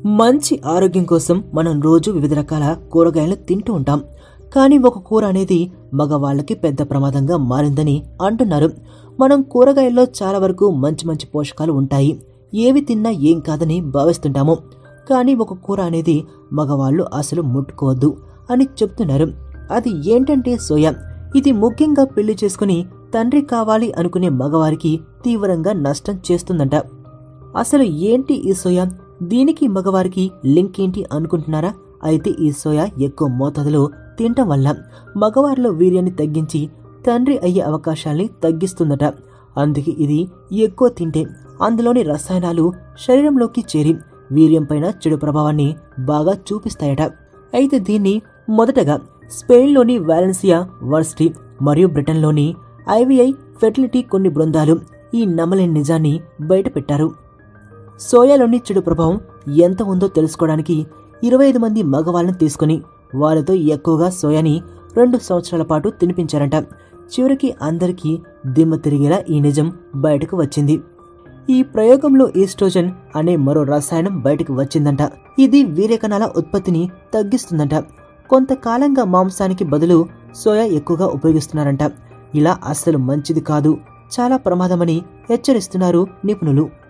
మంచి ఆరోగ్యం కోసం మనం రోజు వివిధ రకాల కూరగాయలు తింటూ ఉంటాం కానీ ఒక కూర అనేది మగవాళ్ళకి పెద్ద ప్రమాదంగా మారిందని అంటున్నారు మనం కూరగాయల్లో చాలా వరకు మంచి మంచి పోషకాలు ఉంటాయి ఏవి తిన్నా ఏం కాదని భావిస్తుంటాము కానీ ఒక కూర అనేది మగవాళ్ళు అసలు ముట్టుకోవద్దు అని చెప్తున్నారు అది ఏంటంటే సోయా ఇది ముఖ్యంగా పెళ్లి చేసుకుని తండ్రి కావాలి అనుకునే మగవారికి తీవ్రంగా నష్టం చేస్తుందంట అసలు ఏంటి ఈ సోయా దీనికి మగవారికి లింక్ ఏంటి అనుకుంటున్నారా అయితే ఈ సోయా ఎక్కువ మోతాదులో తినటం వల్ల మగవారిలో వీర్యాన్ని తగ్గించి తండ్రి అయ్యే అవకాశాల్ని తగ్గిస్తుందట అందుకే ఇది ఎక్కువ తింటే అందులోని రసాయనాలు శరీరంలోకి చేరి వీర్యం పైన చెడు ప్రభావాన్ని బాగా చూపిస్తాయట అయితే దీన్ని మొదటగా స్పెయిన్లోని వాలెన్సియా వర్సిటీ మరియు బ్రిటన్లోని ఐవిఐ ఫెర్టిలిటీ కొన్ని బృందాలు ఈ నమ్మలేని నిజాన్ని బయటపెట్టారు సోయాలోని చెడు ప్రభావం ఎంత ఉందో తెలుసుకోవడానికి ఇరవై ఐదు మంది మగవాళ్ళని తీసుకుని వాళ్ళతో ఎక్కువగా సోయాని రెండు సంవత్సరాల పాటు తినిపించారంట చివరికి అందరికీ దిమ్మ తిరిగేలా ఈ నిజం బయటకు వచ్చింది ఈ ప్రయోగంలో ఈస్ట్రోజన్ అనే మరో రసాయనం బయటకు వచ్చిందంట ఇది వీర్యకణాల ఉత్పత్తిని తగ్గిస్తుందంట కొంతకాలంగా మాంసానికి బదులు సోయా ఎక్కువగా ఉపయోగిస్తున్నారంట ఇలా అస్సలు మంచిది కాదు చాలా ప్రమాదమని హెచ్చరిస్తున్నారు నిపుణులు